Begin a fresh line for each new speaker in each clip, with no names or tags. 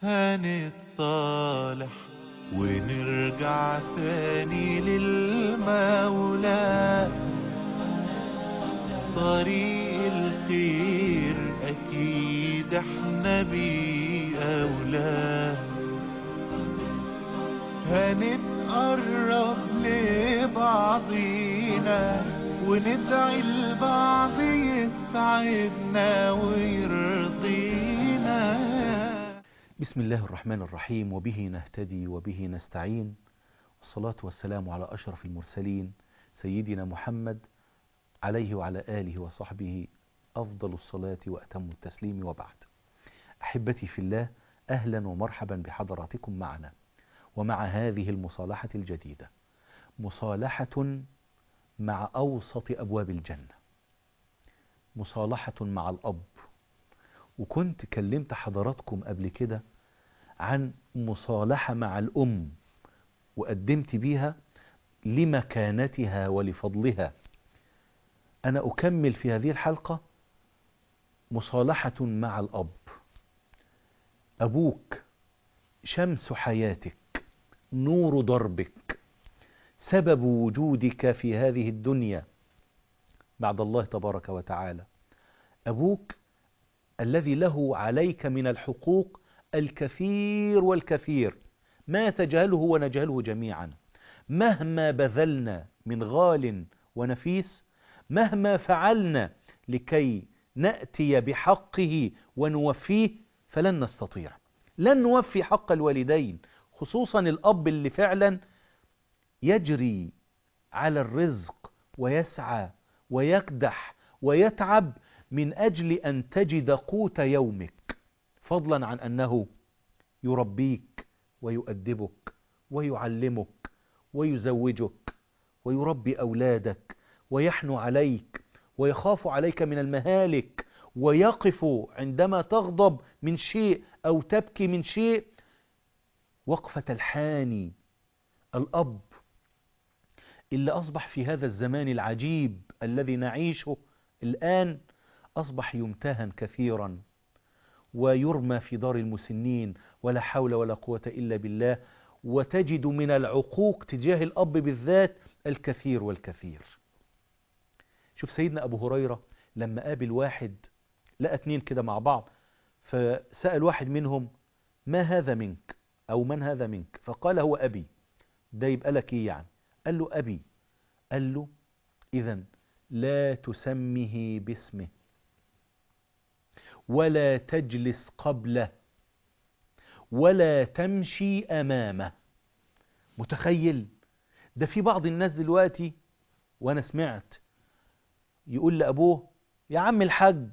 هنتصالح ونرجع تاني للمولى طريق الخير أكيد احنا بيه أولى هنتقرب لبعضينا وندعي لبعض يسعدنا ويرضينا
بسم الله الرحمن الرحيم وبه نهتدي وبه نستعين والصلاة والسلام على أشرف المرسلين سيدنا محمد عليه وعلى آله وصحبه أفضل الصلاة وأتم التسليم وبعد أحبتي في الله أهلا ومرحبا بحضراتكم معنا ومع هذه المصالحة الجديدة مصالحة مع أوسط أبواب الجنة مصالحة مع الأب وكنت كلمت حضراتكم قبل كده عن مصالحة مع الأم وقدمت بيها لمكانتها ولفضلها أنا أكمل في هذه الحلقة مصالحة مع الأب أبوك شمس حياتك نور دربك سبب وجودك في هذه الدنيا بعد الله تبارك وتعالى أبوك الذي له عليك من الحقوق الكثير والكثير ما تجهله ونجهله جميعا مهما بذلنا من غال ونفيس مهما فعلنا لكي نأتي بحقه ونوفيه فلن نستطيع لن نوفي حق الوالدين خصوصا الأب اللي فعلا يجري على الرزق ويسعى ويكدح ويتعب من أجل أن تجد قوت يومك فضلا عن أنه يربيك ويؤدبك ويعلمك ويزوجك ويربي أولادك ويحنو عليك ويخاف عليك من المهالك ويقف عندما تغضب من شيء أو تبكي من شيء وقفة الحاني الأب اللي أصبح في هذا الزمان العجيب الذي نعيشه الآن أصبح يمتهن كثيرا ويرمى في دار المسنين ولا حول ولا قوة إلا بالله وتجد من العقوق تجاه الأب بالذات الكثير والكثير شوف سيدنا أبو هريرة لما قابل واحد لقى اتنين كده مع بعض فسأل واحد منهم ما هذا منك أو من هذا منك فقال هو أبي ده يبقى لك إيه يعني قال له أبي قال له إذا لا تسمه باسمه ولا تجلس قبله ولا تمشي أمامه متخيل ده في بعض الناس دلوقتي وأنا سمعت يقول لأبوه يا عم الحج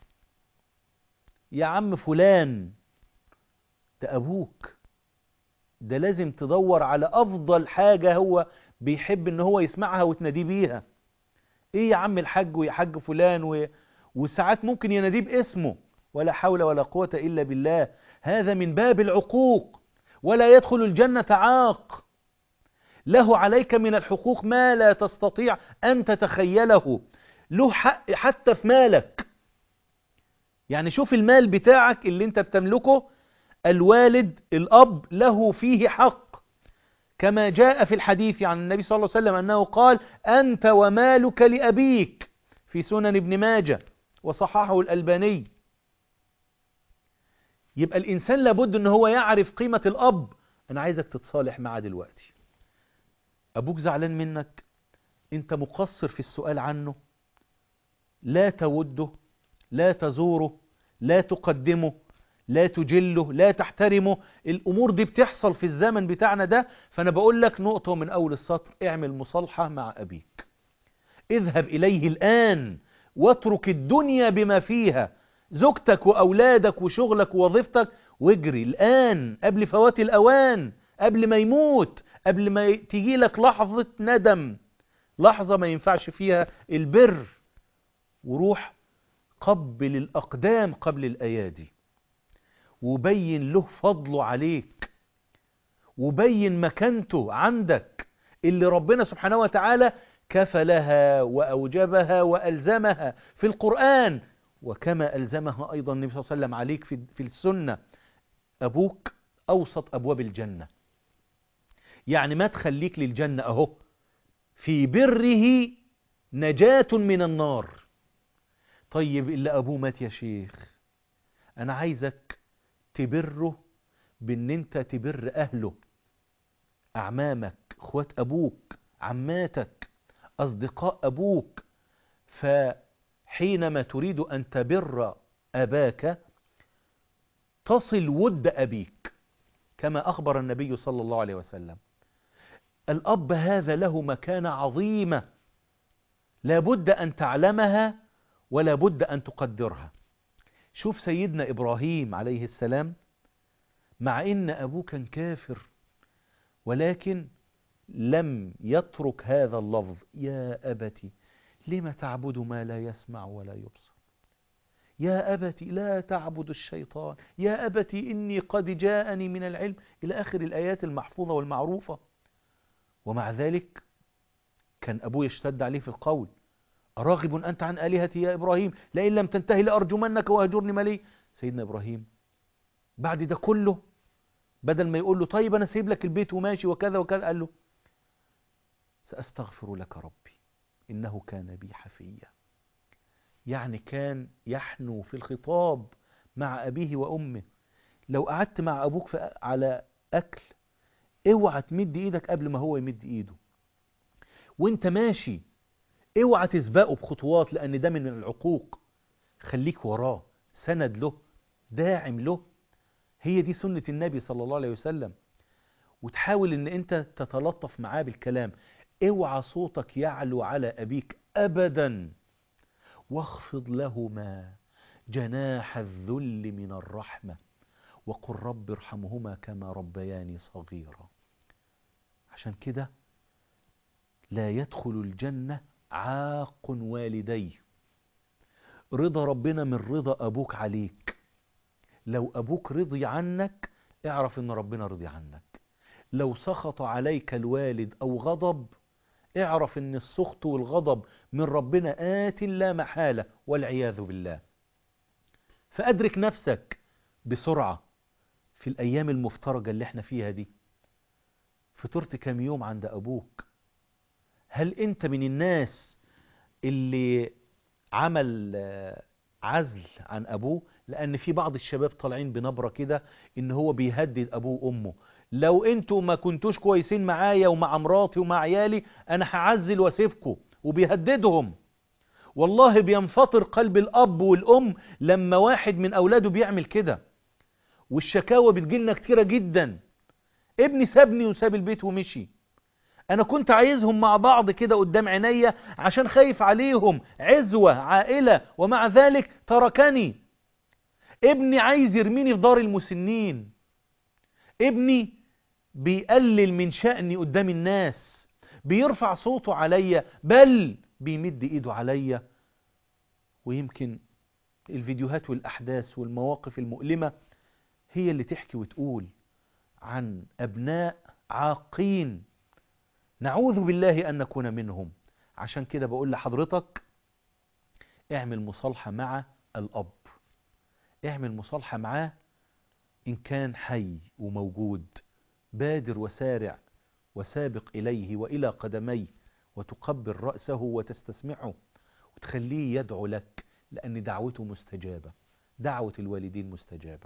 يا عم فلان ده أبوك ده لازم تدور على أفضل حاجة هو بيحب إن هو يسمعها وتناديه بيها إيه يا عم الحج ويا حج فلان و... وساعات ممكن يناديه باسمه ولا حول ولا قوة إلا بالله هذا من باب العقوق ولا يدخل الجنة عاق له عليك من الحقوق ما لا تستطيع أن تتخيله له حق حتى في مالك يعني شوف المال بتاعك اللي انت بتملكه الوالد الأب له فيه حق كما جاء في الحديث عن النبي صلى الله عليه وسلم أنه قال أنت ومالك لأبيك في سنن ابن ماجه وصححه الألباني يبقى الإنسان لابد أن هو يعرف قيمة الأب أنا عايزك تتصالح معاه دلوقتي أبوك زعلان منك أنت مقصر في السؤال عنه لا توده لا تزوره لا تقدمه لا تجله لا تحترمه الأمور دي بتحصل في الزمن بتاعنا ده فأنا بقول لك نقطة من أول السطر اعمل مصالحة مع أبيك اذهب إليه الآن واترك الدنيا بما فيها زوجتك وأولادك وشغلك ووظيفتك واجري الآن قبل فوات الأوان قبل ما يموت قبل ما تيجي لك لحظة ندم لحظة ما ينفعش فيها البر وروح قبل الأقدام قبل الأيادي وبين له فضله عليك وبين مكانته عندك اللي ربنا سبحانه وتعالى كفلها وأوجبها وألزمها في القرآن وكما ألزمها أيضا النبي صلى الله عليه وسلم عليك في, في السنة أبوك أوسط أبواب الجنة يعني ما تخليك للجنة أهو في بره نجاة من النار طيب إلا أبوه مات يا شيخ أنا عايزك تبره بأن أنت تبر أهله أعمامك أخوات أبوك عماتك أصدقاء أبوك فحينما تريد أن تبر أباك تصل ود أبيك كما أخبر النبي صلى الله عليه وسلم الأب هذا له مكانة عظيمة لا بد أن تعلمها ولا بد أن تقدرها شوف سيدنا إبراهيم عليه السلام مع إن أبوه كان كافر ولكن لم يترك هذا اللفظ يا أبتي لم تعبد ما لا يسمع ولا يبصر يا أبتي لا تعبد الشيطان يا أبتي إني قد جاءني من العلم إلى آخر الآيات المحفوظة والمعروفة ومع ذلك كان أبوه يشتد عليه في القول أراغب أنت عن آلهتي يا إبراهيم لئن لم تنتهي لأرجمنك وهجرني ملي سيدنا إبراهيم بعد ده كله بدل ما يقول له طيب أنا سيب لك البيت وماشي وكذا وكذا قال له سأستغفر لك ربي إنه كان بي حفيا يعني كان يحنو في الخطاب مع أبيه وأمه لو قعدت مع أبوك على أكل اوعى تمد إيدك قبل ما هو يمد إيده وانت ماشي اوعى تسبقه بخطوات لأن ده من العقوق خليك وراه سند له داعم له هي دي سنة النبي صلى الله عليه وسلم وتحاول ان انت تتلطف معاه بالكلام اوعى صوتك يعلو على ابيك ابدا واخفض لهما جناح الذل من الرحمة وقل رب ارحمهما كما ربياني صغيرا عشان كده لا يدخل الجنة عاق والديه رضا ربنا من رضا أبوك عليك لو أبوك رضي عنك اعرف ان ربنا رضي عنك لو سخط عليك الوالد أو غضب اعرف ان السخط والغضب من ربنا آت لا محالة والعياذ بالله فأدرك نفسك بسرعة في الأيام المفترجة اللي احنا فيها دي فطرت كام يوم عند أبوك هل أنت من الناس اللي عمل عزل عن أبوه لأن في بعض الشباب طالعين بنبرة كده إن هو بيهدد أبوه وأمه لو انتوا ما كنتوش كويسين معايا ومع مراتي ومع عيالي انا هعزل واسيبكم وبيهددهم والله بينفطر قلب الاب والام لما واحد من اولاده بيعمل كده والشكاوى بتجيلنا كتيرة جدا ابني سابني وساب البيت ومشي انا كنت عايزهم مع بعض كده قدام عينيا عشان خايف عليهم عزوة عائلة ومع ذلك تركني ابني عايز يرميني في دار المسنين ابني بيقلل من شأني قدام الناس بيرفع صوته عليا بل بيمد ايده عليا ويمكن الفيديوهات والأحداث والمواقف المؤلمة هي اللي تحكي وتقول عن أبناء عاقين نعوذ بالله أن نكون منهم عشان كده بقول لحضرتك اعمل مصالحة مع الأب اعمل مصالحة معاه إن كان حي وموجود بادر وسارع وسابق إليه وإلى قدميه وتقبل رأسه وتستسمعه وتخليه يدعو لك لأن دعوته مستجابة دعوة الوالدين مستجابة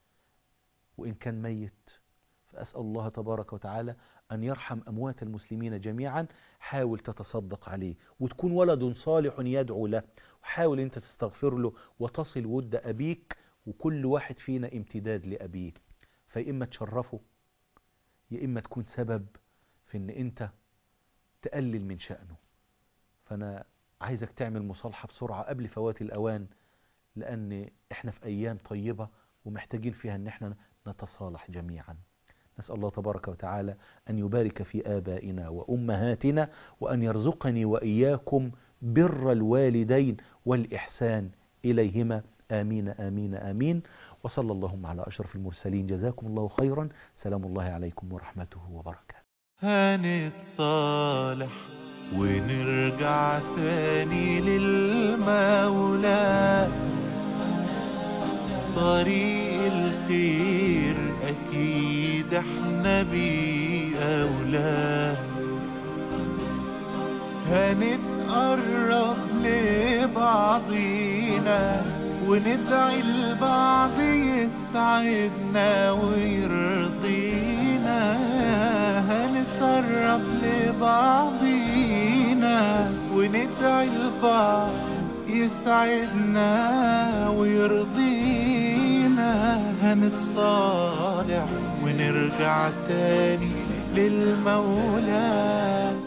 وإن كان ميت فأسأل الله تبارك وتعالى أن يرحم أموات المسلمين جميعا حاول تتصدق عليه وتكون ولد صالح يدعو له وحاول أنت تستغفر له وتصل ود أبيك وكل واحد فينا امتداد لأبيه فيا إما تشرفه يا إما تكون سبب في أن أنت تقلل من شأنه فأنا عايزك تعمل مصالحة بسرعة قبل فوات الأوان لأن إحنا في أيام طيبة ومحتاجين فيها أن إحنا نتصالح جميعا نسأل الله تبارك وتعالى أن يبارك في آبائنا وأمهاتنا وأن يرزقني وإياكم بر الوالدين والإحسان إليهما آمين آمين آمين وصلى اللهم على أشرف المرسلين جزاكم الله خيرا سلام الله عليكم ورحمته وبركاته
هنتصالح ونرجع تاني للمولى طريق الخير أكيد احنا بيه أولاد هنتقرب لبعضينا وندعي البعض يسعدنا ويرضينا هنتقرب لبعضينا وندعي البعض يسعدنا ويرضينا هنتصالح ونرجع تاني للمولى